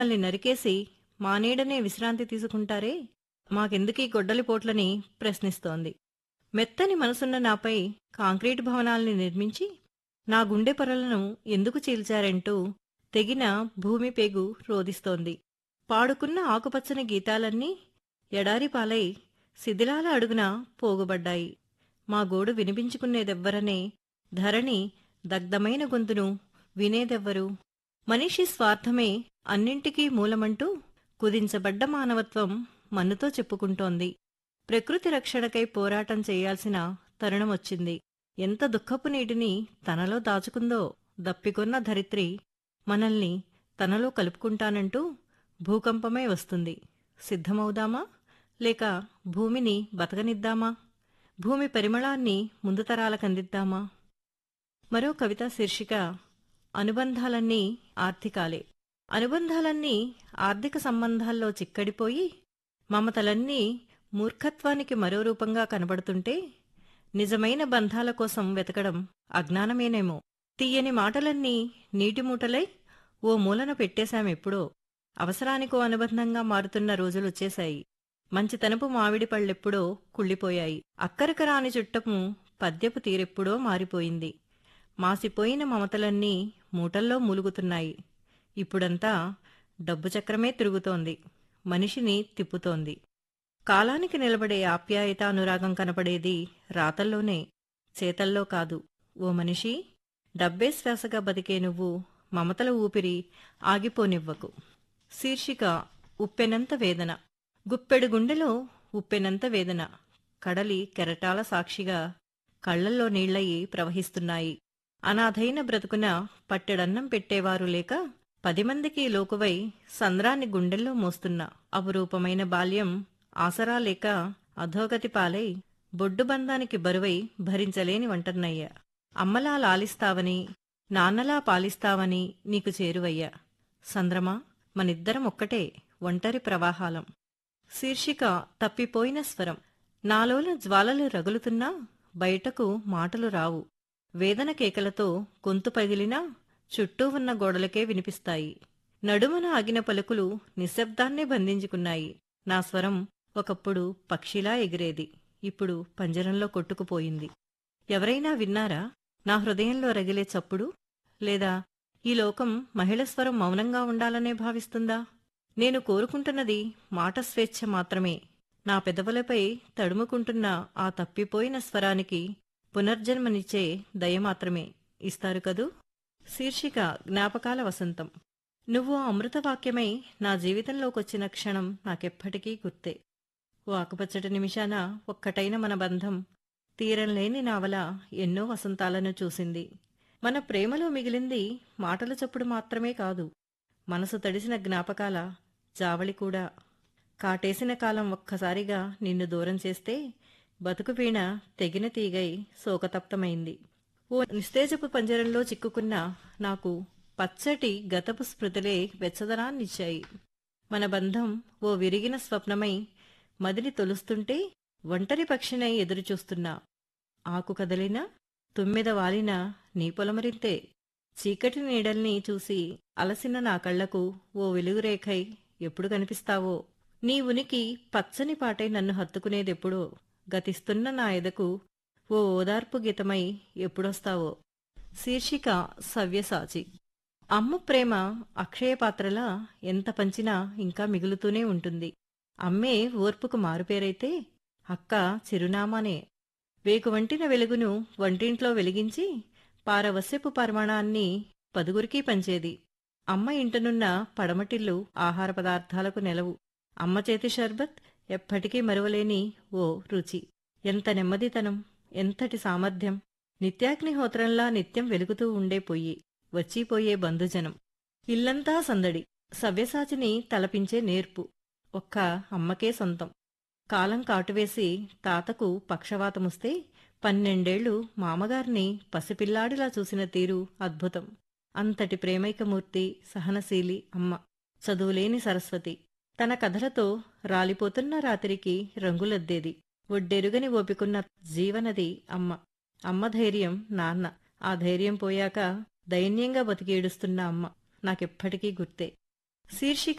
మమ్మల్ని నరికేసి మా నీడనే విశ్రాంతి తీసుకుంటారే మాకెందుకీ గొడ్డలి పోట్లని ప్రశ్నిస్తోంది మెత్తని మనసున్న నాపై కాంక్రీటు భవనాల్ని నిర్మించి నా గుండె పొరలను ఎందుకు చీల్చారంటూ తెగిన భూమి పేగు రోదిస్తోంది పాడుకున్న ఆకుపచ్చని గీతాలన్నీ ఎడారి పాలై శిథిలాల అడుగున పోగుబడ్డాయి మా గోడు వినిపించుకునేదెవ్వరనే ధరణి దగ్ధమైన గొంతును వినేదెవ్వరు మనిషి స్వార్థమే అన్నింటికీ మూలమంటూ కుదించబడ్డ మానవత్వం మన్నుతో చెప్పుకుంటోంది ప్రకృతి రక్షణకై పోరాటం చేయాల్సిన తరుణమొచ్చింది ఎంత దుఃఖపు నీటిని తనలో దాచుకుందో దప్పికొన్న ధరిత్రి మనల్ని తనలో కలుపుకుంటానంటూ భూకంపమే వస్తుంది సిద్ధమవుదామా లేక భూమిని బతకనిద్దామా భూమి పరిమళాన్ని ముందు తరాలకందిద్దామా మరో కవిత శీర్షిక అనుబంధాలన్నీ ఆర్థికాలే అనుబంధాలన్నీ ఆర్థిక సంబంధాల్లో చిక్కడిపోయి మమతలన్నీ మూర్ఖత్వానికి మరో రూపంగా కనబడుతుంటే నిజమైన బంధాల కోసం వెతకడం అజ్ఞానమేనేమో తీయని మాటలన్నీ నీటిమూటలై ఓ మూలన పెట్టేశామెప్పుడో అవసరానికో అనుబంధంగా మారుతున్న రోజులొచ్చేశాయి మంచితనపు మామిడి పళ్ళెప్పుడో కుళ్ళిపోయాయి అక్కరకు రాని చుట్టపు పద్యపు తీరెప్పుడో మారిపోయింది మాసిపోయిన మమతలన్నీ మూటల్లో మూలుగుతున్నాయి ఇప్పుడంతా డబ్బు చక్రమే తిరుగుతోంది మనిషిని తిప్పుతోంది కాలానికి నిలబడే ఆప్యాయత అనురాగం కనపడేది రాతల్లోనే చేతల్లో కాదు ఓ మనిషి డబ్బే శ్వాసగా బతికే నువ్వు మమతల ఊపిరి ఆగిపోనివ్వకు శీర్షిక ఉప్పెనంత వేదన గుప్పెడు గుండెలో ఉప్పెనంత వేదన కడలి కెరటాల సాక్షిగా కళ్లల్లో నీళ్లయి ప్రవహిస్తున్నాయి అనాథైన బ్రతుకున పట్టెడన్నం పెట్టేవారు లేక పది మందికి లోకువై సంద్రాన్ని గుండెల్లో మోస్తున్న అపురూపమైన బాల్యం ఆసరా లేక అధోగతి పాలై బొడ్డు బంధానికి బరువై భరించలేని వంటన్నయ్యా అమ్మలా లాలిస్తావని నాన్నలా పాలిస్తావని నీకు చేరువయ్యా సంద్రమా మనిద్దరం ఒక్కటే ఒంటరి ప్రవాహాలం శీర్షిక తప్పిపోయిన స్వరం నాలోన జ్వాలలు రగులుతున్నా బయటకు మాటలు రావు వేదన కేకలతో గొంతు పగిలినా చుట్టూ ఉన్న గోడలకే వినిపిస్తాయి నడుమన ఆగిన పలుకులు నిశ్శబ్దాన్నే బంధించుకున్నాయి నా స్వరం ఒకప్పుడు పక్షిలా ఎగిరేది ఇప్పుడు పంజరంలో కొట్టుకుపోయింది ఎవరైనా విన్నారా నా హృదయంలో రగిలే చప్పుడు లేదా ఈ లోకం మహిళ స్వరం మౌనంగా ఉండాలనే భావిస్తుందా నేను కోరుకుంటున్నది మాట స్వేచ్ఛ మాత్రమే నా పెదవులపై తడుముకుంటున్న ఆ తప్పిపోయిన స్వరానికి పునర్జన్మనిచ్చే దయ మాత్రమే ఇస్తారు కదూ శీర్షిక జ్ఞాపకాల వసంతం నువ్వు అమృతవాక్యమై నా జీవితంలోకొచ్చిన క్షణం నాకెప్పటికీ గుర్తే ఓ ఆకుపచ్చటి నిమిషాన ఒక్కటైన మన బంధం తీరంలేని నావల ఎన్నో వసంతాలను చూసింది మన ప్రేమలో మిగిలింది మాటల చప్పుడు మాత్రమే కాదు మనసు తడిసిన జ్ఞాపకాల జావళి కూడా కాటేసిన కాలం ఒక్కసారిగా నిన్ను దూరం చేస్తే బతుకు వీణ తెగిన తీగై శోకతప్తమైంది ఓ నిస్తేజపు పంజరంలో చిక్కుకున్న నాకు పచ్చటి గతపు స్మృతులే వెచ్చదనాన్నిచ్చాయి మన బంధం ఓ విరిగిన స్వప్నమై మదిని తొలుస్తుంటే ఒంటరి పక్షినై ఎదురుచూస్తున్నా ఆకు కదలినా తుమ్మెద వాలినా నీ పొలమరింతే చీకటి నీడల్ని చూసి అలసిన నా కళ్లకు ఓ వెలుగురేఖై ఎప్పుడు కనిపిస్తావో నీ ఉనికి పచ్చని పాటై నన్ను హత్తుకునేదెప్పుడో గతిస్తున్న నా ఎదకు ఓ ఓదార్పు గీతమై ఎప్పుడొస్తావో శీర్షిక సవ్యసాచి అమ్మ ప్రేమ అక్షయ పాత్రలా ఎంత పంచినా ఇంకా మిగులుతూనే ఉంటుంది అమ్మే ఓర్పుకు మారుపేరైతే అక్క చిరునామానే వేకువంటిన వెలుగును వంటింట్లో వెలిగించి పారవస్యపు పరిమాణాన్ని పదుగురికి పంచేది అమ్మ ఇంటనున్న పడమటిల్లు ఆహార పదార్థాలకు నెలవు అమ్మ చేతి షర్బత్ ఎప్పటికీ మరువలేని ఓ రుచి ఎంత నెమ్మదితనం ఎంతటి సామర్థ్యం నిత్యాగ్నిహోత్రంలా నిత్యం వెలుగుతూ ఉండే పొయ్యి వచ్చిపోయే బంధుజనం ఇల్లంతా సందడి సవ్యసాచిని తలపించే నేర్పు ఒక్క అమ్మకే సొంతం కాలం కాటువేసి తాతకు పక్షవాతముస్తే పన్నెండేళ్లు మామగారిని పసిపిల్లాడిలా చూసిన తీరు అద్భుతం అంతటి ప్రేమైకమూర్తి సహనశీలి అమ్మ చదువులేని సరస్వతి తన కథలతో రాలిపోతున్న రాత్రికి రంగులద్దేది ఒడ్డెరుగని ఓపికున్న జీవనది అమ్మ అమ్మ ధైర్యం నాన్న ఆ ధైర్యం పోయాక దైన్యంగా బతికేడుస్తున్న అమ్మ నాకెప్పటికీ గుర్తే శీర్షిక